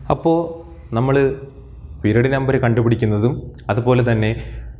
അപ്പോൾ നമ്മൾ period number കണ്ടുപിടിക്കുന്നതും അതുപോലെ തന്നെ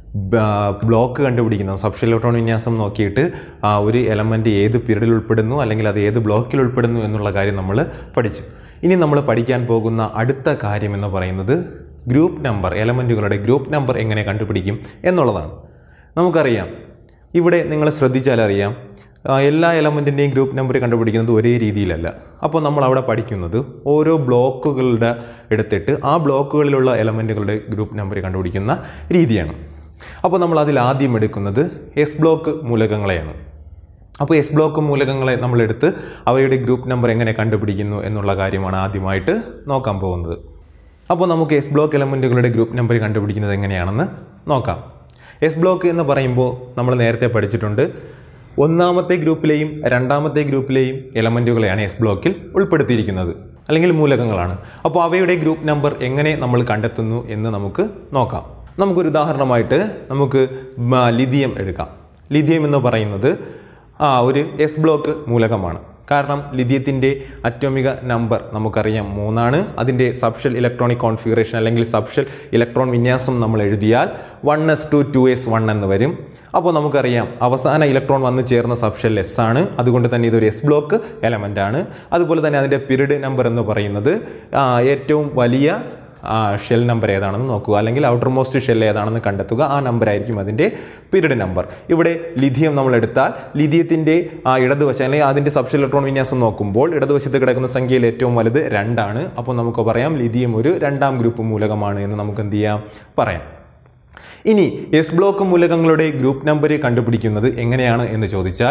ബ്ലോക്ക് കണ്ടുപിടിക്കുന്നതും സബ്ഷൽ ഇലക്ട്രോൺ വിന്യാസം നോക്കിയിട്ട് ആ ഒരു എലമെൻറ്റ് ഏത് പീരീഡിൽ ഉൾപ്പെടുന്നു അല്ലെങ്കിൽ അത് ഏത് ബ്ലോക്കിൽ ഉൾപ്പെടുന്നു എന്നുള്ള കാര്യം നമ്മൾ പഠിച്ചു ഇനി നമ്മൾ പഠിക്കാൻ പോകുന്ന അടുത്ത കാര്യം എന്ന് പറയുന്നത് ഗ്രൂപ്പ് നമ്പർ എലമെൻറ്റുകളുടെ ഗ്രൂപ്പ് നമ്പർ എങ്ങനെ കണ്ടുപിടിക്കും എന്നുള്ളതാണ് നമുക്കറിയാം ഇവിടെ നിങ്ങൾ ശ്രദ്ധിച്ചാൽ അറിയാം ആ, എല്ലാ എലമെൻറ്റിൻ്റെയും ഗ്രൂപ്പ് നമ്പർ കണ്ടുപിടിക്കുന്നത് ഒരേ രീതിയിലല്ല അപ്പോൾ നമ്മൾ അവിടെ പഠിക്കുന്നത് ഓരോ ബ്ലോക്കുകളുടെ എടുത്തിട്ട് ആ ബ്ലോക്കുകളിലുള്ള എലമെൻറ്റുകളുടെ ഗ്രൂപ്പ് നമ്പർ കണ്ടുപിടിക്കുന്ന രീതിയാണ് അപ്പോൾ നമ്മൾ അതിൽ ആദ്യം എടുക്കുന്നത് എസ് ബ്ലോക്ക് മൂലകങ്ങളെയാണ് അപ്പോൾ എസ് ബ്ലോക്ക് മൂലകങ്ങളെ നമ്മളെടുത്ത് അവയുടെ ഗ്രൂപ്പ് നമ്പർ എങ്ങനെ കണ്ടുപിടിക്കുന്നു എന്നുള്ള കാര്യമാണ് ആദ്യമായിട്ട് നോക്കാൻ പോകുന്നത് അപ്പോൾ നമുക്ക് എസ് ബ്ലോക്ക് എലമെൻറ്റുകളുടെ ഗ്രൂപ്പ് നമ്പർ കണ്ടുപിടിക്കുന്നത് എങ്ങനെയാണെന്ന് നോക്കാം എസ് ബ്ലോക്ക് എന്ന് പറയുമ്പോൾ നമ്മൾ നേരത്തെ പഠിച്ചിട്ടുണ്ട് ഒന്നാമത്തെ ഗ്രൂപ്പിലെയും രണ്ടാമത്തെ ഗ്രൂപ്പിലെയും എലമെൻറ്റുകളെയാണ് എസ് ബ്ലോക്കിൽ ഉൾപ്പെടുത്തിയിരിക്കുന്നത് അല്ലെങ്കിൽ മൂലകങ്ങളാണ് അപ്പോൾ അവയുടെ ഗ്രൂപ്പ് നമ്പർ എങ്ങനെ നമ്മൾ കണ്ടെത്തുന്നു എന്ന് നമുക്ക് നോക്കാം നമുക്കൊരു ഉദാഹരണമായിട്ട് നമുക്ക് മ- ലിഥിയം എടുക്കാം ലിഥിയം എന്ന് പറയുന്നത് ആ ഒരു എസ് ബ്ലോക്ക് മൂലകമാണ് കാരണം ലിഥിയത്തിൻ്റെ അറ്റോമിക നമ്പർ നമുക്കറിയാം മൂന്നാണ് അതിൻ്റെ സബ്ഷൽ ഇലക്ട്രോണിക് കോൺഫിഗറേഷൻ അല്ലെങ്കിൽ സബ്ഷൽ ഇലക്ട്രോൺ വിന്യാസം നമ്മൾ എഴുതിയാൽ one S two two S one എന്ന് വരും അപ്പോൾ നമുക്കറിയാം അവസാന ഇലക്ട്രോൺ വന്ന് ചേർന്ന സബ്ഷൽ എസ് ആണ് അതുകൊണ്ട് തന്നെ ഇതൊരു എസ് ബ്ലോക്ക് എലമെൻ്റ് ആണ് അതുപോലെ തന്നെ അതിൻ്റെ പിരിഡ് നമ്പർ എന്ന് പറയുന്നത് ആ, ഏറ്റവും വലിയ ഷെൽ നമ്പർ ഏതാണെന്ന് നോക്കുക അല്ലെങ്കിൽ ഔട്ടർ മോസ്റ്റ് ഷെൽ ഏതാണെന്ന് കണ്ടെത്തുക ആ നമ്പർ ആയിരിക്കും അതിൻ്റെ പീരീഡ് നമ്പർ ഇവിടെ ലിഥിയം നമ്മൾ എടുത്താൽ ലിഥിയത്തിൻ്റെ ആ ഇടതുവശം അല്ലെങ്കിൽ അതിൻ്റെ സബ്ഷൽ ഇലക്ട്രോൺ വിന്യാസം നോക്കുമ്പോൾ ഇടതുവശത്ത് കിടക്കുന്ന സംഖ്യയിൽ ഏറ്റവും വലുത് രണ്ടാണ് അപ്പോൾ നമുക്ക് പറയാം ലിഥിയം ഒരു രണ്ടാം ഗ്രൂപ്പ് മൂലകമാണ് എന്ന് നമുക്ക് എന്ത് ചെയ്യാം പറയാം ഇനി എസ് ബ്ലോക്ക് മൂലകങ്ങളുടെ ഗ്രൂപ്പ് നമ്പർ കണ്ടുപിടിക്കുന്നത് എങ്ങനെയാണ് എന്ന് ചോദിച്ചാൽ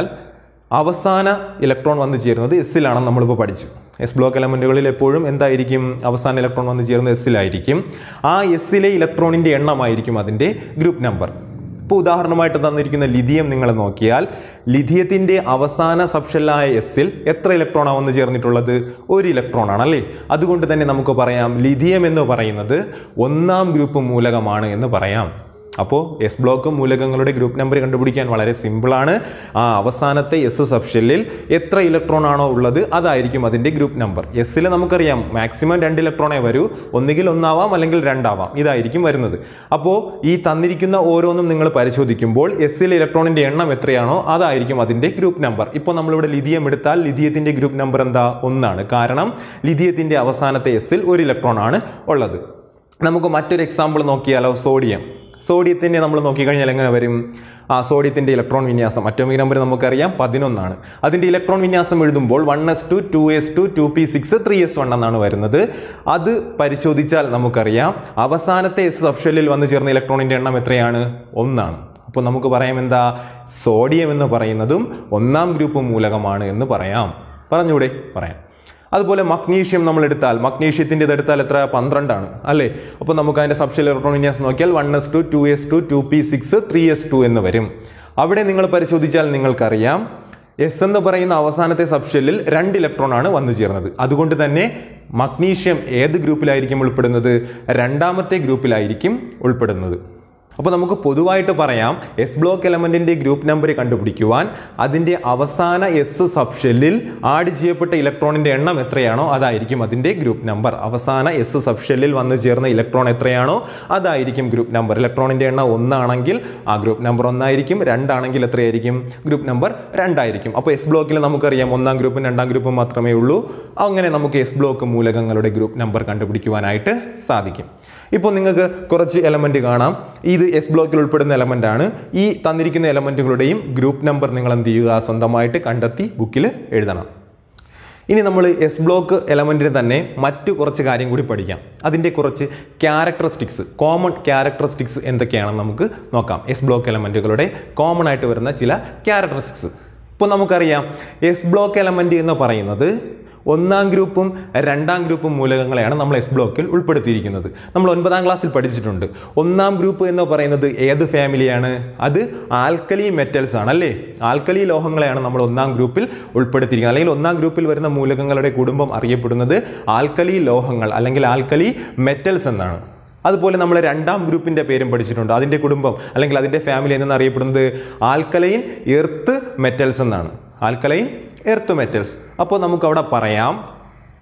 അവസാന ഇലക്ട്രോൺ വന്നു ചേരുന്നത് എസ്സിലാണെന്ന് നമ്മളിപ്പോൾ പഠിച്ചു എസ് ബ്ലോക്ക് എലമെൻറ്റുകളിൽ എപ്പോഴും എന്തായിരിക്കും അവസാന ഇലക്ട്രോൺ വന്നു ചേരുന്നത് എസ്സിലായിരിക്കും ആ എസ്സിലെ ഇലക്ട്രോണിൻ്റെ എണ്ണമായിരിക്കും അതിൻ്റെ ഗ്രൂപ്പ് നമ്പർ ഇപ്പോൾ ഉദാഹരണമായിട്ട് തന്നിരിക്കുന്ന ലിഥിയം നിങ്ങൾ നോക്കിയാൽ ലിഥിയത്തിൻ്റെ അവസാന സബ്ഷെല്ലായ എസ്സിൽ എത്ര ഇലക്ട്രോണാണ് വന്ന് ചേർന്നിട്ടുള്ളത് ഒരു ഇലക്ട്രോൺ ആണ് അല്ലേ അതുകൊണ്ട് തന്നെ നമുക്ക് പറയാം ലിഥിയം എന്ന് പറയുന്നത് ഒന്നാം ഗ്രൂപ്പ് മൂലകമാണ് എന്ന് പറയാം അപ്പോൾ എസ് ബ്ലോക്ക് മൂലകങ്ങളുടെ ഗ്രൂപ്പ് നമ്പർ കണ്ടുപിടിക്കാൻ വളരെ സിമ്പിളാണ് ആ അവസാനത്തെ എസ് സബ്ഷെല്ലിൽ എത്ര ഇലക്ട്രോൺ ആണോ ഉള്ളത് അതായിരിക്കും അതിൻ്റെ ഗ്രൂപ്പ് നമ്പർ എസ്സിൽ നമുക്കറിയാം മാക്സിമം രണ്ട് ഇലക്ട്രോണേ വരൂ ഒന്നുകിൽ ഒന്നാവാം അല്ലെങ്കിൽ രണ്ടാവാം ഇതായിരിക്കും വരുന്നത് അപ്പോൾ ഈ തന്നിരിക്കുന്ന ഓരോന്നും നിങ്ങൾ പരിശോധിക്കുമ്പോൾ എസ്സിൽ ഇലക്ട്രോണിൻ്റെ എണ്ണം എത്രയാണോ അതായിരിക്കും അതിൻ്റെ ഗ്രൂപ്പ് നമ്പർ ഇപ്പോൾ നമ്മളിവിടെ ലിഥിയം എടുത്താൽ ലിഥിയത്തിൻ്റെ ഗ്രൂപ്പ് നമ്പർ എന്താ ഒന്നാണ് കാരണം ലിഥിയത്തിൻ്റെ അവസാനത്തെ എസ്സിൽ ഒരു ഇലക്ട്രോൺ ആണ് ഉള്ളത് നമുക്ക് മറ്റൊരു എക്സാമ്പിൾ നോക്കിയാലോ സോഡിയം സോഡിയത്തിൻ്റെ നമ്മൾ നോക്കിക്കഴിഞ്ഞാൽ എങ്ങനെ വരും ആ സോഡിയത്തിൻ്റെ ഇലക്ട്രോൺ വിന്യാസം അറ്റോമിക് നമ്പർ നമുക്കറിയാം പതിനൊന്നാണ് അതിൻ്റെ ഇലക്ട്രോൺ വിന്യാസം എഴുതുമ്പോൾ one S two two S two two P six three S one എന്നാണ് വരുന്നത് അത് പരിശോധിച്ചാൽ നമുക്കറിയാം അവസാനത്തെ എസ് സബ്ഷെല്ലിൽ വന്നു ചേർന്ന ഇലക്ട്രോണിൻ്റെ എണ്ണം എത്രയാണ് ഒന്നാണ് അപ്പോൾ നമുക്ക് പറയാം എന്താ സോഡിയം എന്ന് പറയുന്നതും ഒന്നാം ഗ്രൂപ്പ് മൂലകമാണ് എന്ന് പറയാം പറഞ്ഞൂടെ പറയാം അതുപോലെ മഗ്നീഷ്യം നമ്മൾ എടുത്താൽ മഗ്നീഷ്യത്തിൻ്റെ ഇത് എടുത്താൽ എത്ര പന്ത്രണ്ടാണ് അല്ലേ അപ്പോൾ നമുക്ക് അതിൻ്റെ സബ്ഷൽ ഇലക്ട്രോൺ വിന്യാസം നോക്കിയാൽ one S two two S two two P six three S two എന്ന് വരും അവിടെ നിങ്ങൾ പരിശോധിച്ചാൽ നിങ്ങൾക്കറിയാം എസ് എന്ന് പറയുന്ന അവസാനത്തെ സബ്ഷെല്ലിൽ രണ്ട് ഇലക്ട്രോൺ ആണ് വന്നു ചേർന്നത് അതുകൊണ്ട് തന്നെ മഗ്നീഷ്യം ഏത് ഗ്രൂപ്പിലായിരിക്കും ഉൾപ്പെടുന്നത് രണ്ടാമത്തെ ഗ്രൂപ്പിലായിരിക്കും ഉൾപ്പെടുന്നത് അപ്പോൾ നമുക്ക് പൊതുവായിട്ട് പറയാം എസ് ബ്ലോക്ക് എലമെൻറ്റിൻ്റെ ഗ്രൂപ്പ് നമ്പർ കണ്ടുപിടിക്കുവാൻ അതിൻ്റെ അവസാന എസ് സബ്ഷെല്ലിൽ ആഡ് ചെയ്യപ്പെട്ട ഇലക്ട്രോണിൻ്റെ എണ്ണം എത്രയാണോ അതായിരിക്കും അതിൻ്റെ ഗ്രൂപ്പ് നമ്പർ അവസാന എസ് സബ്ഷെല്ലിൽ വന്നു ചേർന്ന ഇലക്ട്രോൺ എത്രയാണോ അതായിരിക്കും ഗ്രൂപ്പ് നമ്പർ ഇലക്ട്രോണിൻ്റെ എണ്ണം ഒന്നാണെങ്കിൽ ആ ഗ്രൂപ്പ് നമ്പർ ഒന്നായിരിക്കും രണ്ടാണെങ്കിൽ എത്രയായിരിക്കും ഗ്രൂപ്പ് നമ്പർ രണ്ടായിരിക്കും അപ്പോൾ എസ് ബ്ലോക്കിൽ നമുക്കറിയാം ഒന്നാം ഗ്രൂപ്പും രണ്ടാം ഗ്രൂപ്പും മാത്രമേ ഉള്ളൂ അങ്ങനെ നമുക്ക് എസ് ബ്ലോക്ക് മൂലകങ്ങളുടെ ഗ്രൂപ്പ് നമ്പർ കണ്ടുപിടിക്കുവാനായിട്ട് സാധിക്കും ഇപ്പോൾ നിങ്ങൾക്ക് കുറച്ച് എലമെൻറ്റ് കാണാം ഇത് എസ് ബ്ലോക്കിൽ ഉൾപ്പെടുന്ന എലമെൻ്റ് ആണ് ഈ തന്നിരിക്കുന്ന എലമെൻറ്റുകളുടെയും ഗ്രൂപ്പ് നമ്പർ നിങ്ങൾ എന്ത് ചെയ്യുക സ്വന്തമായിട്ട് കണ്ടെത്തി ബുക്കിൽ എഴുതണം ഇനി നമ്മൾ എസ് ബ്ലോക്ക് എലമെൻറ്റിന് തന്നെ മറ്റു കുറച്ച് കാര്യം കൂടി പഠിക്കാം അതിൻ്റെ കുറച്ച് ക്യാരക്ടറിസ്റ്റിക്സ് കോമൺ ക്യാരക്ടറിസ്റ്റിക്സ് എന്തൊക്കെയാണെന്ന് നമുക്ക് നോക്കാം എസ് ബ്ലോക്ക് എലമെൻറ്റുകളുടെ കോമൺ ആയിട്ട് വരുന്ന ചില ക്യാരക്ടറിസ്റ്റിക്സ് ഇപ്പോൾ നമുക്കറിയാം എസ് ബ്ലോക്ക് എലമെൻറ്റ് എന്ന് പറയുന്നത് ഒന്നാം ഗ്രൂപ്പും രണ്ടാം ഗ്രൂപ്പും മൂലകങ്ങളെയാണ് നമ്മൾ എസ് ബ്ലോക്കിൽ ഉൾപ്പെടുത്തിയിരിക്കുന്നത് നമ്മൾ ഒൻപതാം ക്ലാസ്സിൽ പഠിച്ചിട്ടുണ്ട് ഒന്നാം ഗ്രൂപ്പ് എന്ന് പറയുന്നത് ഏത് ഫാമിലിയാണ് അത് ആൽക്കലി മെറ്റൽസ് ആണ് അല്ലേ ആൽക്കലി ലോഹങ്ങളെയാണ് നമ്മൾ ഒന്നാം ഗ്രൂപ്പിൽ ഉൾപ്പെടുത്തിയിരിക്കുന്നത് അല്ലെങ്കിൽ ഒന്നാം ഗ്രൂപ്പിൽ വരുന്ന മൂലകങ്ങളുടെ കുടുംബം അറിയപ്പെടുന്നത് ആൽക്കലി ലോഹങ്ങൾ അല്ലെങ്കിൽ ആൽക്കലി മെറ്റൽസ് എന്നാണ് അതുപോലെ നമ്മൾ രണ്ടാം ഗ്രൂപ്പിന്റെ പേരും പഠിച്ചിട്ടുണ്ട് അതിന്റെ കുടുംബം അല്ലെങ്കിൽ അതിന്റെ ഫാമിലി എന്ന് അറിയപ്പെടുന്നത് ആൽക്കലൈൻ എർത്ത് മെറ്റൽസ് എന്നാണ് ആൽക്കലൈൻ എർത്ത് മെറ്റൽസ് അപ്പോൾ നമുക്ക് അവിടെ പറയാം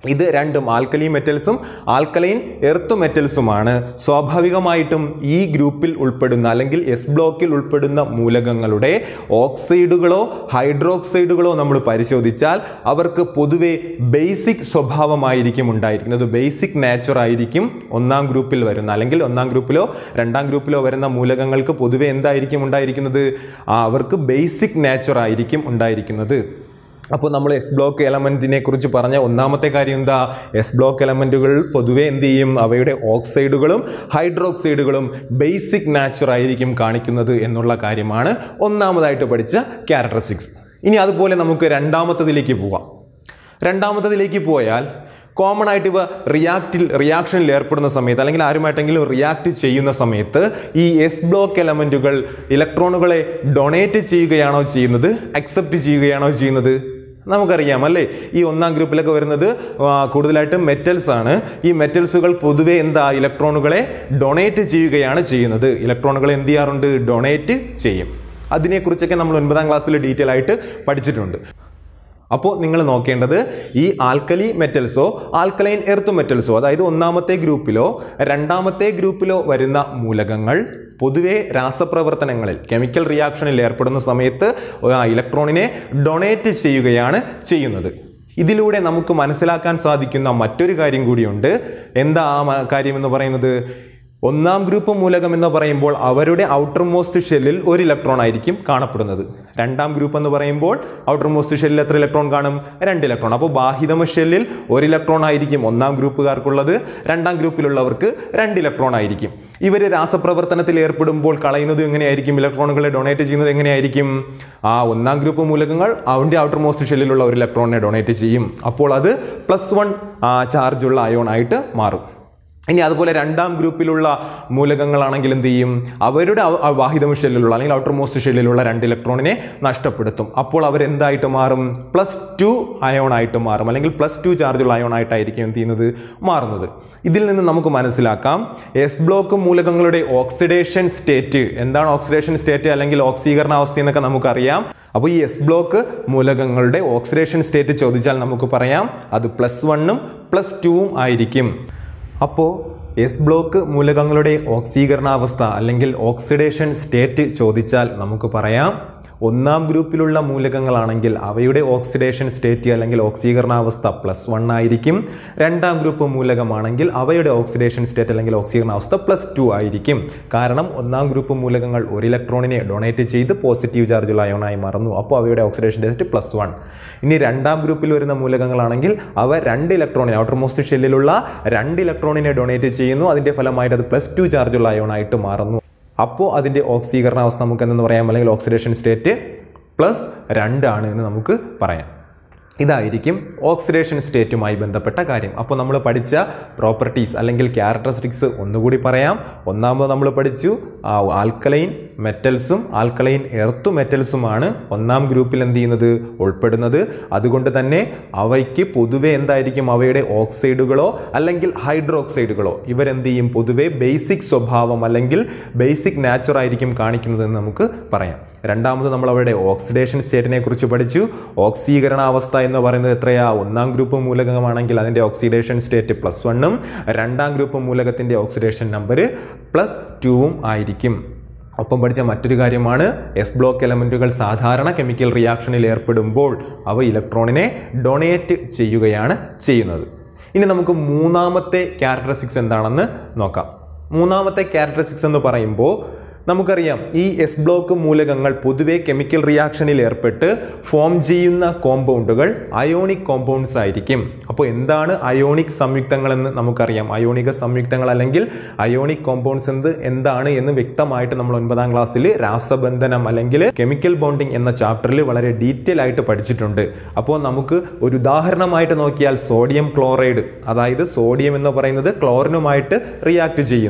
ഇത് രണ്ടും ആൽക്കലി മെറ്റൽസും ആൽക്കലൈൻ എർത്ത് മെറ്റൽസുമാണ് സ്വാഭാവികമായിട്ടും ഈ ഗ്രൂപ്പിൽ ഉൾപ്പെടുന്ന അല്ലെങ്കിൽ എസ് ബ്ലോക്കിൽ ഉൾപ്പെടുന്ന മൂലകങ്ങളുടെ ഓക്സൈഡുകളോ ഹൈഡ്രോക്സൈഡുകളോ നമ്മൾ പരിശോധിച്ചാൽ അവർക്ക് പൊതുവെ ബേസിക് സ്വഭാവമായിരിക്കും ഉണ്ടായിരിക്കുന്നത് ബേസിക് നേച്ചർ ആയിരിക്കും ഒന്നാം ഗ്രൂപ്പിൽ വരുന്ന അല്ലെങ്കിൽ ഒന്നാം ഗ്രൂപ്പിലോ രണ്ടാം ഗ്രൂപ്പിലോ വരുന്ന മൂലകങ്ങൾക്ക് പൊതുവെ എന്തായിരിക്കും ഉണ്ടായിരിക്കുന്നത് ആ, അവർക്ക് ബേസിക് നേച്ചർ ആയിരിക്കും ഉണ്ടായിരിക്കുന്നത് അപ്പോൾ നമ്മൾ എസ് ബ്ലോക്ക് എലമെന്റിനെ കുറിച്ച് പറഞ്ഞ ഒന്നാമത്തെ കാര്യം എന്താ എസ് ബ്ലോക്ക് എലമെന്റുകൾ പൊതുവെ എന്ത് ചെയ്യും അവയുടെ ഓക്സൈഡുകളും ഹൈഡ്രോക്സൈഡുകളും ബേസിക് നാച്ചർ ആയിരിക്കും കാണിക്കുന്നത് എന്നുള്ള കാര്യമാണ് ഒന്നാമതായിട്ട് പഠിച്ച ക്യാരക്ടറിസ്റ്റിക്സ് ഇനി അതുപോലെ നമുക്ക് രണ്ടാമത്തതിലേക്ക് പോവാം രണ്ടാമത്തതിലേക്ക് പോയാൽ കോമൺ ആയിട്ട് ഇവ റിയാക്റ്റിൽ റിയാക്ഷനിൽ ഏർപ്പെടുന്ന സമയത്ത് അല്ലെങ്കിൽ ആരുമായിട്ടെങ്കിലും റിയാക്ട് ചെയ്യുന്ന സമയത്ത് ഈ എസ് ബ്ലോക്ക് എലമെന്റുകൾ ഇലക്ട്രോണുകളെ ഡൊണേറ്റ് ചെയ്യുകയാണോ ചെയ്യുന്നത് അക്സെപ്റ്റ് ചെയ്യുകയാണോ ചെയ്യുന്നത് നമുക്കറിയാം അല്ലേ ഈ ഒന്നാം ഗ്രൂപ്പിലൊക്കെ വരുന്നത് ആ, കൂടുതലായിട്ടും മെറ്റൽസ് ആണ് ഈ മെറ്റൽസുകൾ പൊതുവെ എന്താ ഇലക്ട്രോണുകളെ ഡൊണേറ്റ് ചെയ്യുകയാണ് ചെയ്യുന്നത് ഇലക്ട്രോണുകൾ എന്ത് ചെയ്യാറുണ്ട് ഡൊണേറ്റ് ചെയ്യും അതിനെക്കുറിച്ചൊക്കെ നമ്മൾ ഒൻപതാം ക്ലാസ്സിൽ ഡീറ്റെയിൽ ആയിട്ട് പഠിച്ചിട്ടുണ്ട് അപ്പോൾ നിങ്ങൾ നോക്കേണ്ടത് ഈ ആൽക്കലി മെറ്റൽസോ ആൽക്കലൈൻ എർത്ത് മെറ്റൽസോ അതായത് ഒന്നാമത്തെ ഗ്രൂപ്പിലോ രണ്ടാമത്തെ ഗ്രൂപ്പിലോ വരുന്ന മൂലകങ്ങൾ പൊതുവെ രാസപ്രവർത്തനങ്ങളിൽ കെമിക്കൽ റിയാക്ഷനിൽ ഏർപ്പെടുന്ന സമയത്ത് ആ ഇലക്ട്രോണിനെ ഡൊണേറ്റ് ചെയ്യുകയാണ് ചെയ്യുന്നത് ഇതിലൂടെ നമുക്ക് മനസ്സിലാക്കാൻ സാധിക്കുന്ന മറ്റൊരു കാര്യം കൂടിയുണ്ട് എന്താ ആ മ- കാര്യം എന്ന് പറയുന്നത് ഒന്നാം ഗ്രൂപ്പ് മൂലകം എന്ന് പറയുമ്പോൾ അവരുടെ ഔട്ടർ മോസ്റ്റ് ഷെല്ലിൽ ഒരു ഇലക്ട്രോൺ ആയിരിക്കും കാണപ്പെടുന്നത് രണ്ടാം ഗ്രൂപ്പ് എന്ന് പറയുമ്പോൾ ഔട്ടർ മോസ്റ്റ് ഷെല്ലിൽ എത്ര ഇലക്ട്രോൺ കാണും രണ്ട് ഇലക്ട്രോൺ അപ്പോൾ ബാഹിതമ ഷെല്ലിൽ ഒരു ഇലക്ട്രോൺ ആയിരിക്കും ഒന്നാം ഗ്രൂപ്പുകാർക്കുള്ളത് രണ്ടാം ഗ്രൂപ്പിലുള്ളവർക്ക് രണ്ട് ഇലക്ട്രോൺ ആയിരിക്കും ഇവർ രാസപ്രവർത്തനത്തിൽ ഏർപ്പെടുമ്പോൾ കളയുന്നത് എങ്ങനെയായിരിക്കും ഇലക്ട്രോണുകളെ ഡൊണേറ്റ് ചെയ്യുന്നത് എങ്ങനെയായിരിക്കും ആ ഒന്നാം ഗ്രൂപ്പ് മൂലകങ്ങൾ അവൻ്റെ ഔട്ടർ മോസ്റ്റ് ഷെല്ലിലുള്ള ഒരു ഇലക്ട്രോണിനെ ഡൊണേറ്റ് ചെയ്യും അപ്പോൾ അത് പ്ലസ് വൺ ചാർജുള്ള അയോൺ ആയിട്ട് മാറും ഇനി അതുപോലെ രണ്ടാം ഗ്രൂപ്പിലുള്ള മൂലകങ്ങളാണെങ്കിൽ എന്ത് ചെയ്യും അവരുടെ അവ- ആ വാഹിതമ ഷെല്ലിലുള്ള അല്ലെങ്കിൽ ഔട്ടർ മോസ്റ്റ് ഷെല്ലിലുള്ള രണ്ട് ഇലക്ട്രോണിനെ നഷ്ടപ്പെടുത്തും അപ്പോൾ അവരെന്തായിട്ട് മാറും പ്ലസ് ടു അയോൺ ആയിട്ട് മാറും അല്ലെങ്കിൽ പ്ലസ് ടു ചാർജുള്ള അയോൺ ആയിട്ടായിരിക്കും എന്ത് ചെയ്യുന്നത് മാറുന്നത് ഇതിൽ നിന്ന് നമുക്ക് മനസ്സിലാക്കാം എസ് ബ്ലോക്ക് മൂലകങ്ങളുടെ ഓക്സിഡേഷൻ സ്റ്റേറ്റ് എന്താണ് ഓക്സിഡേഷൻ സ്റ്റേറ്റ് അല്ലെങ്കിൽ ഓക്സീകരണ അവസ്ഥ എന്നൊക്കെ നമുക്കറിയാം അപ്പോൾ ഈ എസ് ബ്ലോക്ക് മൂലകങ്ങളുടെ ഓക്സിഡേഷൻ സ്റ്റേറ്റ് ചോദിച്ചാൽ നമുക്ക് പറയാം അത് പ്ലസ് വണ്ണും പ്ലസ് ടുവും ആയിരിക്കും അപ്പോൾ എസ് ബ്ലോക്ക് മൂലകങ്ങളുടെ ഓക്സീകരണാവസ്ഥ അല്ലെങ്കിൽ ഓക്സിഡേഷൻ സ്റ്റേറ്റ് ചോദിച്ചാൽ നമുക്ക് പറയാം ഒന്നാം ഗ്രൂപ്പിലുള്ള മൂലകങ്ങളാണെങ്കിൽ അവയുടെ ഓക്സിഡേഷൻ സ്റ്റേറ്റ് അല്ലെങ്കിൽ ഓക്സീകരണാവസ്ഥ പ്ലസ് വൺ ആയിരിക്കും രണ്ടാം ഗ്രൂപ്പ് മൂലകമാണെങ്കിൽ അവയുടെ ഓക്സിഡേഷൻ സ്റ്റേറ്റ് അല്ലെങ്കിൽ ഓക്സീകരണാവസ്ഥ പ്ലസ് ടു ആയിരിക്കും കാരണം ഒന്നാം ഗ്രൂപ്പ് മൂലകങ്ങൾ ഒരു ഇലക്ട്രോണിനെ ഡൊണേറ്റ് ചെയ്ത് പോസിറ്റീവ് ചാർജുള്ള അയോണായി മാറുന്നു അപ്പോൾ അവയുടെ ഓക്സിഡേഷൻ സ്റ്റേറ്റ് പ്ലസ് വൺ ഇനി രണ്ടാം ഗ്രൂപ്പിൽ വരുന്ന മൂലകങ്ങളാണെങ്കിൽ അവ രണ്ട് ഇലക്ട്രോണിനെ ഔട്ടർ മോസ്റ്റ് ഷെല്ലിലുള്ള രണ്ട് ഇലക്ട്രോണിനെ ഡൊണേറ്റ് ചെയ്യുന്നു അതിന്റെ ഫലമായിട്ട് അത് പ്ലസ് ടു ചാർജുള്ള അയോണായിട്ട് മാറുന്നു അപ്പോൾ അതിന്റെ ഓക്സീകരണാവസ്ഥ നമുക്ക് എന്തെന്ന് പറയാം അല്ലെങ്കിൽ ഓക്സിഡേഷൻ സ്റ്റേറ്റ് പ്ലസ് രണ്ടാണ് എന്ന് നമുക്ക് പറയാം ഇതായിരിക്കും ഓക്സിഡേഷൻ സ്റ്റേറ്റുമായി ബന്ധപ്പെട്ട കാര്യം അപ്പോൾ നമ്മൾ പഠിച്ച പ്രോപ്പർട്ടീസ് അല്ലെങ്കിൽ ക്യാരക്ടറിസ്റ്റിക്സ് ഒന്നുകൂടി പറയാം ഒന്നാമത് നമ്മൾ പഠിച്ചു ആൽക്കലൈൻ മെറ്റൽസും ആൽക്കലൈൻ എർത്ത് മെറ്റൽസുമാണ് ഒന്നാം ഗ്രൂപ്പിൽ എന്ത് ചെയ്യുന്നത് ഉൾപ്പെടുന്നത് അതുകൊണ്ട് തന്നെ അവയ്ക്ക് പൊതുവെ എന്തായിരിക്കും അവയുടെ ഓക്സൈഡുകളോ അല്ലെങ്കിൽ ഹൈഡ്രോക്സൈഡുകളോ ഇവരെന്ത് ചെയ്യും പൊതുവെ ബേസിക് സ്വഭാവം അല്ലെങ്കിൽ ബേസിക് നാച്ചർ ആയിരിക്കും കാണിക്കുന്നതെന്ന് നമുക്ക് പറയാം രണ്ടാമത് നമ്മൾ അവരുടെ ഓക്സിഡേഷൻ സ്റ്റേറ്റിനെ കുറിച്ച് പഠിച്ചു ഓക്സീകരണാവസ്ഥ എന്ന് പറയുന്നത് എത്രയാ ഒന്നാം ഗ്രൂപ്പ് മൂലകമാണെങ്കിൽ അതിൻ്റെ ഓക്സിഡേഷൻ സ്റ്റേറ്റ് പ്ലസ് വണ്ണും രണ്ടാം ഗ്രൂപ്പ് മൂലകത്തിൻ്റെ ഓക്സിഡേഷൻ നമ്പർ പ്ലസ് ടുവും ആയിരിക്കും ഒപ്പം പഠിച്ച മറ്റൊരു കാര്യമാണ് എസ് ബ്ലോക്ക് എലമെൻറ്റുകൾ സാധാരണ കെമിക്കൽ റിയാക്ഷനിൽ ഏർപ്പെടുമ്പോൾ അവ ഇലക്ട്രോണിനെ ഡൊണേറ്റ് ചെയ്യുകയാണ് ചെയ്യുന്നത് ഇനി നമുക്ക് മൂന്നാമത്തെ ക്യാരക്ടറിസ്റ്റിക്സ് എന്താണെന്ന് നോക്കാം മൂന്നാമത്തെ ക്യാരക്ടറിസ്റ്റിക്സ് എന്ന് പറയുമ്പോൾ നമുക്കറിയാം ഈ എസ് ബ്ലോക്ക് മൂലകങ്ങൾ പൊതുവെ കെമിക്കൽ റിയാക്ഷനിൽ ഏർപ്പെട്ട് ഫോം ചെയ്യുന്ന കോമ്പൗണ്ടുകൾ അയോണിക് കോമ്പൗണ്ട്സ് ആയിരിക്കും അപ്പോൾ എന്താണ് അയോണിക് സംയുക്തങ്ങൾ എന്ന് നമുക്കറിയാം അയോണിക സംയുക്തങ്ങൾ അല്ലെങ്കിൽ അയോണിക് കോമ്പൗണ്ട്സ് എന്ത് എന്താണ് എന്ന് വ്യക്തമായിട്ട് നമ്മൾ ഒൻപതാം ക്ലാസ്സിൽ രാസബന്ധനം അല്ലെങ്കിൽ കെമിക്കൽ ബോണ്ടിങ് എന്ന ചാപ്റ്ററിൽ വളരെ ഡീറ്റെയിൽ ആയിട്ട് പഠിച്ചിട്ടുണ്ട് അപ്പോൾ നമുക്ക് ഒരു ഉദാഹരണമായിട്ട് നോക്കിയാൽ സോഡിയം ക്ലോറൈഡ് അതായത് സോഡിയം എന്ന് പറയുന്നത് ക്ലോറിനുമായിട്ട് റിയാക്ട് ചെയ്യുന്നു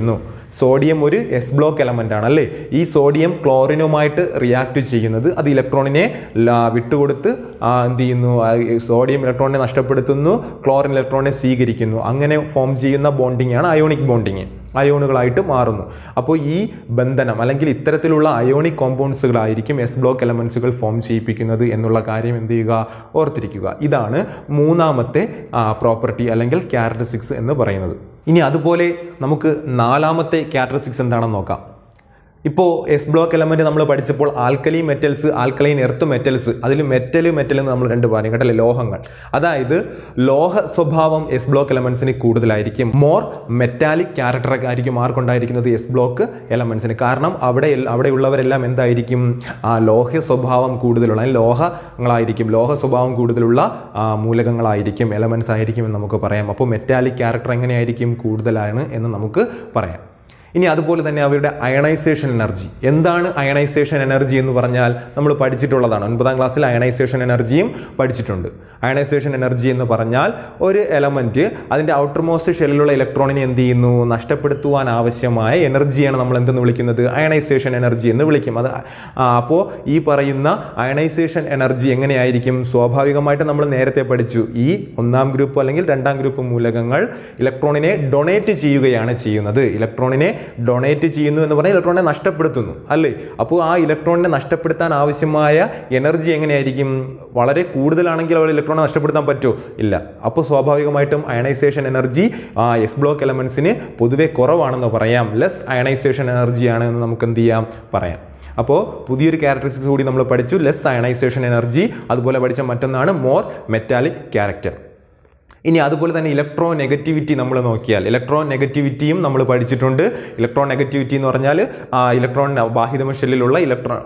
സോഡിയം ഒരു എസ് ബ്ലോക്ക് എലമെൻ്റ് ആണ് അല്ലേ ഈ സോഡിയം ക്ലോറിനുമായിട്ട് റിയാക്ട് ചെയ്യുന്നത് അത് ഇലക്ട്രോണിനെ ല- വിട്ടുകൊടുത്ത് ആ, എന്ത് ചെയ്യുന്നു ആ, ഈ സോഡിയം ഇലക്ട്രോണിനെ നഷ്ടപ്പെടുത്തുന്നു ക്ലോറിൻ ഇലക്ട്രോണിനെ സ്വീകരിക്കുന്നു അങ്ങനെ ഫോം ചെയ്യുന്ന ബോണ്ടിങ് ആണ് അയോണിക് ബോണ്ടിങ് അയോണുകളായിട്ട് മാറുന്നു അപ്പോൾ ഈ ബന്ധനം അല്ലെങ്കിൽ ഇത്തരത്തിലുള്ള അയോണിക് കോമ്പൗണ്ട്സുകളായിരിക്കും എസ് ബ്ലോക്ക് എലമെൻസുകൾ ഫോം ചെയ്യിപ്പിക്കുന്നത് എന്നുള്ള കാര്യം എന്ത് ചെയ്യുക ഓർത്തിരിക്കുക ഇതാണ് മൂന്നാമത്തെ പ്രോപ്പർട്ടി അല്ലെങ്കിൽ ക്യാരക്ടറിസ്റ്റിക്സ് എന്ന് പറയുന്നത് ഇനി അതുപോലെ നമുക്ക് നാലാമത്തെ ക്യാരക്ടറിസ്റ്റിക്സ് എന്താണെന്ന് നോക്കാം ഇപ്പോൾ എസ് ബ്ലോക്ക് എലമെന്റ് നമ്മൾ പഠിച്ചപ്പോൾ alkali metals alkaline earth metals അതിൽ മെറ്റൽ മെറ്റൽ എന്ന് നമ്മൾ രണ്ട് പറഞ്ഞു കേട്ടല്ലേ ലോഹങ്ങൾ അതായത് ലോഹ സ്വഭാവം എസ് ബ്ലോക്ക് എലമെന്റ്സിന് കൂടുതലായിരിക്കും മോർ മെറ്റാലിക് ക്യാരക്ടർ ആയിരിക്കും ആർക്കുണ്ടായിരിക്കുന്നത് എസ് ബ്ലോക്ക് എലമെന്റ്സിന് കാരണം അവിടെ എൽ- അവിടെയുള്ളവരെല്ലാം എന്തായിരിക്കും ആ ലോഹ സ്വഭാവം കൂടുതലുള്ള അല്ലെങ്കിൽ ലോഹങ്ങളായിരിക്കും ലോഹ സ്വഭാവം കൂടുതലുള്ള ആ, മൂലകങ്ങളായിരിക്കും എലമെന്റ്സ് ആയിരിക്കും എന്ന് നമുക്ക് പറയാം അപ്പോൾ മെറ്റാലിക് ക്യാരക്ടർ എങ്ങനെയായിരിക്കും കൂടുതലാണ് എന്ന് നമുക്ക് പറയാം ഇനി അതുപോലെ തന്നെ അവരുടെ അയണൈസേഷൻ എനർജി എന്താണ് അയണൈസേഷൻ എനർജി എന്ന് പറഞ്ഞാൽ നമ്മൾ പഠിച്ചിട്ടുള്ളതാണ് ഒൻപതാം ക്ലാസ്സിൽ അയണൈസേഷൻ എനർജിയും പഠിച്ചിട്ടുണ്ട് അയണൈസേഷൻ എനർജി എന്ന് പറഞ്ഞാൽ ഒരു എലമെൻറ്റ് അതിൻ്റെ ഔട്ടർമോസ്റ്റ് ഷെല്ലിലുള്ള ഇലക്ട്രോണിനെ എന്ത് ചെയ്യുന്നു നഷ്ടപ്പെടുത്തുവാൻ ആവശ്യമായ എനർജിയാണ് നമ്മൾ എന്തെന്ന് വിളിക്കുന്നത് അയണൈസേഷൻ എനർജി എന്ന് വിളിക്കും അത് അപ്പോൾ ഈ പറയുന്ന അയണൈസേഷൻ എനർജി എങ്ങനെയായിരിക്കും സ്വാഭാവികമായിട്ട് നമ്മൾ നേരത്തെ പഠിച്ചു ഈ ഒന്നാം ഗ്രൂപ്പ് അല്ലെങ്കിൽ രണ്ടാം ഗ്രൂപ്പ് മൂലകങ്ങൾ ഇലക്ട്രോണിനെ ഡൊണേറ്റ് ചെയ്യുകയാണ് ചെയ്യുന്നത് ഇലക്ട്രോണിനെ ഡൊണേറ്റ് ചെയ്യുന്നു എന്ന് പറഞ്ഞാൽ ഇലക്ട്രോണിനെ നഷ്ടപ്പെടുത്തുന്നു അല്ലേ അപ്പോൾ ആ ഇലക്ട്രോണിനെ നഷ്ടപ്പെടുത്താൻ ആവശ്യമായ എനർജി എങ്ങനെയായിരിക്കും വളരെ കൂടുതലാണെങ്കിൽ അവർ ഇലക്ട്രോണിനെ നഷ്ടപ്പെടുത്താൻ പറ്റുമോ ഇല്ല അപ്പോൾ സ്വാഭാവികമായിട്ടും അയണൈസേഷൻ എനർജി ആ എസ് ബ്ലോക്ക് എലമെന്റ്സിന് പൊതുവെ കുറവാണെന്ന് പറയാം ലെസ് അയണൈസേഷൻ എനർജിയാണ് എന്ന് നമുക്ക് എന്ത് ചെയ്യാം പറയാം അപ്പോൾ പുതിയൊരു ക്യാരക്ടറിസ്റ്റിക്സ് കൂടി നമ്മൾ പഠിച്ചു ലെസ് അയണൈസേഷൻ എനർജി അതുപോലെ പഠിച്ച മറ്റൊന്നാണ് മോർ മെറ്റാലിക് ക്യാരക്ടർ ഇനി അതുപോലെ തന്നെ ഇലക്ട്രോ നെഗറ്റിവിറ്റി നമ്മൾ നോക്കിയാൽ ഇലക്ട്രോ നെഗറ്റിവിറ്റിയും നമ്മൾ പഠിച്ചിട്ടുണ്ട് ഇലക്ട്രോ നെഗറ്റിവിറ്റി എന്ന് പറഞ്ഞാൽ ആ ഇലക്ട്രോൺ ബാഹിതമ ഷെല്ലിലുള്ള ഇലക്ട്രോൺ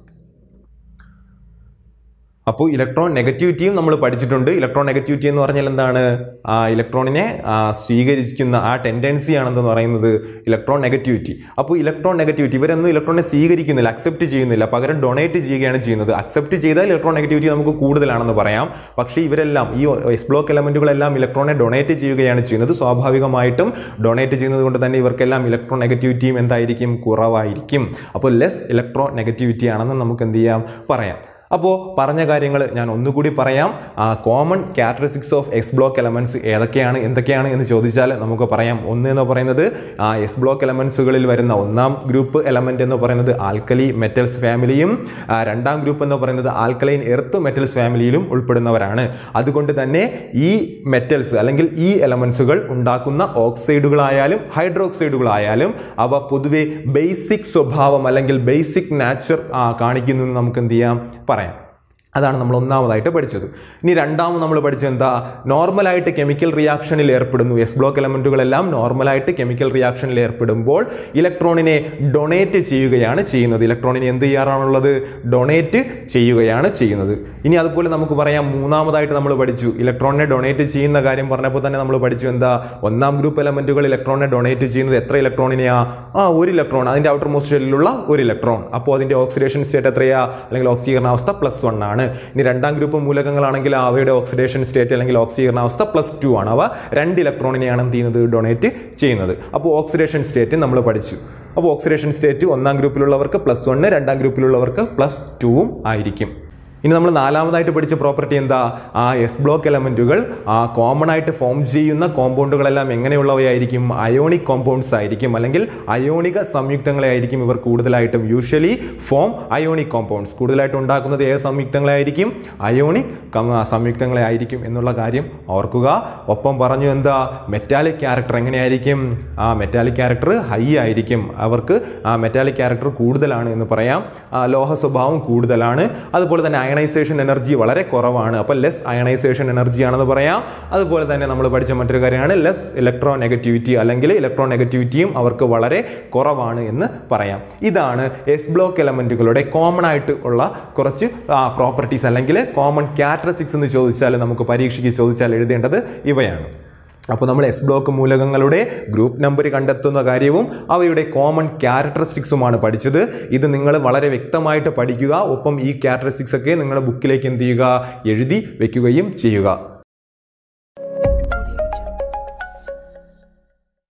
അപ്പോൾ ഇലക്ട്രോൺ നെഗറ്റിവിറ്റിയും നമ്മൾ പഠിച്ചിട്ടുണ്ട് ഇലക്ട്രോൺ നെഗറ്റിവിറ്റി എന്ന് പറഞ്ഞാൽ എന്താണ് ആ ഇലക്ട്രോണിനെ ആ, സ്വീകരിക്കുന്ന ആ ടെൻഡൻസി ആണെന്ന് പറയുന്നത് ഇലക്ട്രോൺ നെഗറ്റിവിറ്റി അപ്പോൾ ഇലക്ട്രോൺ നെഗറ്റിവിറ്റി ഇവരൊന്നും ഇലക്ട്രോണിനെ സ്വീകരിക്കുന്നില്ല അക്സെപ്റ്റ് ചെയ്യുന്നില്ല പകരം ഡൊണേറ്റ് ചെയ്യുകയാണ് ചെയ്യുന്നത് അക്സെപ്റ്റ് ചെയ്താൽ ഇലക്ട്രോൺ നെഗറ്റിവിറ്റി നമുക്ക് കൂടുതലാണെന്ന് പറയാം പക്ഷേ ഇവരെല്ലാം ഈ എസ് ബ്ലോക്ക് എലമെന്റുകളെല്ലാം ഇലക്ട്രോണിനെ ഡൊണേറ്റ് ചെയ്യുകയാണ് ചെയ്യുന്നത് സ്വാഭാവികമായിട്ടും ഡൊണേറ്റ് ചെയ്യുന്നത് കൊണ്ട് തന്നെ ഇവർക്കെല്ലാം ഇലക്ട്രോൺ നെഗറ്റിവിറ്റിയും എന്തായിരിക്കും കുറവായിരിക്കും അപ്പോൾ ലെസ് ഇലക്ട്രോ നെഗറ്റിവിറ്റി ആണെന്ന് നമുക്ക് എന്ത് ചെയ്യാം പറയാം അപ്പോൾ പറഞ്ഞ കാര്യങ്ങൾ ഞാൻ ഒന്നുകൂടി പറയാം ആ common characteristics of X block elements ഏതൊക്കെയാണ് എന്തൊക്കെയാണ് എന്ന് ചോദിച്ചാൽ നമുക്ക് പറയാം ഒന്ന് എന്ന് പറയുന്നത് ആ എസ് ബ്ലോക്ക് എലമെന്റ്സുകളിൽ വരുന്ന ഒന്നാം ഗ്രൂപ്പ് എലമെന്റ് എന്ന് പറയുന്നത് ആൽക്കലി മെറ്റൽസ് ഫാമിലിയും ആ, രണ്ടാം ഗ്രൂപ്പ് എന്ന് പറയുന്നത് ആൽക്കലൈൻ എർത്ത് മെറ്റൽസ് ഫാമിലിയിലും ഉൾപ്പെടുന്നവരാണ് അതുകൊണ്ട് തന്നെ ഈ മെറ്റൽസ് അല്ലെങ്കിൽ ഈ എലമെന്റ്സുകൾ ഉണ്ടാക്കുന്ന ഓക്സൈഡുകളായാലും ഹൈഡ്രോക്സൈഡുകളായാലും അവ പൊതുവെ ബേസിക് സ്വഭാവം അല്ലെങ്കിൽ ബേസിക് നാച്ചർ കാണിക്കുന്നു എന്ന് നമുക്ക് എന്ത് ചെയ്യാം പറയാം അതാണ് നമ്മൾ ഒന്നാമതായിട്ട് പഠിച്ചത് ഇനി രണ്ടാമത് നമ്മൾ പഠിച്ചത് എന്താ നോർമലായിട്ട് കെമിക്കൽ റിയാക്ഷനിൽ ഏർപ്പെടുന്നു എസ് ബ്ലോക്ക് എലമെന്റുകളെല്ലാം നോർമലായിട്ട് കെമിക്കൽ റിയാക്ഷനിൽ ഏർപ്പെടുമ്പോൾ ഇലക്ട്രോണിനെ ഡൊണേറ്റ് ചെയ്യുകയാണ് ചെയ്യുന്നത് ഇലക്ട്രോണിനെ എന്ത് ചെയ്യാറാണുള്ളത് ഡൊണേറ്റ് ചെയ്യുകയാണ് ചെയ്യുന്നത് ഇനി അതുപോലെ നമുക്ക് പറയാം മൂന്നാമതായിട്ട് നമ്മൾ പഠിച്ചു ഇലക്ട്രോണിനെ ഡൊണേറ്റ് ചെയ്യുന്ന കാര്യം പറഞ്ഞപ്പോൾ തന്നെ നമ്മൾ പഠിച്ചു എന്താ ഒന്നാം ഗ്രൂപ്പ് എലമെന്റുകൾ ഇലക്ട്രോണിനെ ഡൊണേറ്റ് ചെയ്യുന്നത് എത്ര ഇലക്ട്രോണിനെയാ ആ ഒരു ഇലക്ട്രോൺ അതിന്റെ ഔട്ടർ മോസ്റ്റ് ഷെല്ലിലുള്ള ഒരു ഇലക്ട്രോൺ അപ്പോൾ അതിന്റെ ഓക്സിഡേഷൻ സ്റ്റേറ്റ് എത്രയാ അല്ലെങ്കിൽ ഓക്സീകരണാവസ്ഥ പ്ലസ് വൺ ആണ് ഇനി രണ്ടാം ഗ്രൂപ്പ് മൂലകങ്ങളാണെങ്കിൽ അവയുടെ ഓക്സിഡേഷൻ സ്റ്റേറ്റ് അല്ലെങ്കിൽ ഓക്സീകരണാവസ്ഥ പ്ലസ് ടു ആണ് അവ രണ്ട് ഇലക്ട്രോണിനെയാണ് എന്ത് ചെയ്യുന്നത് ഡൊണേറ്റ് ചെയ്യുന്നത് അപ്പോൾ ഓക്സിഡേഷൻ സ്റ്റേറ്റ് നമ്മൾ പഠിച്ചു അപ്പോൾ ഓക്സിഡേഷൻ സ്റ്റേറ്റ് ഒന്നാം ഗ്രൂപ്പിലുള്ളവർക്ക് പ്ലസ് വണ്ണ് രണ്ടാം ഗ്രൂപ്പിലുള്ളവർക്ക് പ്ലസ് ടുവും ആയിരിക്കും ഇനി നമ്മൾ നാലാമതായിട്ട് പഠിച്ച പ്രോപ്പർട്ടി എന്താ ആ എസ് ബ്ലോക്ക് എലമെന്റുകൾ ആ കോമൺ ആയിട്ട് ഫോം ചെയ്യുന്ന കോമ്പൗണ്ടുകളെല്ലാം എങ്ങനെയുള്ളവയായിരിക്കും അയോണിക് കോമ്പൗണ്ട്സ് ആയിരിക്കും അല്ലെങ്കിൽ അയോണിക സംയുക്തങ്ങളെ ആയിരിക്കും ഇവർ കൂടുതലായിട്ടും യൂഷ്വലി ഫോം അയോണിക് കോമ്പൗണ്ട്സ് കൂടുതലായിട്ട് ഉണ്ടാക്കുന്നത് ഏത് സംയുക്തങ്ങളെ ആയിരിക്കും അയോണിക് സംയുക്തങ്ങളെ ആയിരിക്കും എന്നുള്ള കാര്യം ഓർക്കുക ഒപ്പം പറഞ്ഞു എന്താ മെറ്റാലിക് ക്യാരക്ടർ എങ്ങനെയായിരിക്കും ആ മെറ്റാലിക് ക്യാരക്ടർ ഹൈ ആയിരിക്കും അവർക്ക് ആ മെറ്റാലിക് ക്യാരക്ടർ കൂടുതലാണ് എന്ന് പറയാം ആ, ലോഹ സ്വഭാവം കൂടുതലാണ് അതുപോലെ തന്നെ അയണൈസേഷൻ എനർജി വളരെ കുറവാണ് അപ്പോൾ ലെസ് അയണൈസേഷൻ എനർജി ആണെന്ന് പറയാം അതുപോലെ തന്നെ നമ്മൾ പഠിച്ച മറ്റൊരു കാര്യമാണ് ലെസ് ഇലക്ട്രോ നെഗറ്റിവിറ്റി അല്ലെങ്കിൽ ഇലക്ട്രോ നെഗറ്റിവിറ്റിയും അവർക്ക് വളരെ കുറവാണ് എന്ന് പറയാം ഇതാണ് എസ് ബ്ലോക്ക് എലമെന്റുകളുടെ കോമൺ ആയിട്ട് ഉള്ള കുറച്ച് പ്രോപ്പർട്ടീസ് അല്ലെങ്കിൽ കോമൺ ക്യാരക്ടറിസ്റ്റിക്സ് എന്ന് ചോദിച്ചാൽ നമുക്ക് പരീക്ഷയ്ക്ക് ചോദിച്ചാൽ എഴുതേണ്ടത് ഇവയാണ് അപ്പോൾ നമ്മൾ എസ് ബ്ലോക്ക് മൂലകങ്ങളുടെ ഗ്രൂപ്പ് നമ്പർ കണ്ടെത്തുന്ന കാര്യവും അവയുടെ കോമൺ ക്യാരക്ടറിസ്റ്റിക്സുമാണ് പഠിച്ചത് ഇത് നിങ്ങൾ വളരെ വ്യക്തമായിട്ട് പഠിക്കുക ഒപ്പം ഈ ക്യാരക്ടറിസ്റ്റിക്സ് ഒക്കെ നിങ്ങളുടെ ബുക്കിലേക്ക് എന്ത് ചെയ്യുക എഴുതി വെക്കുകയും ചെയ്യുക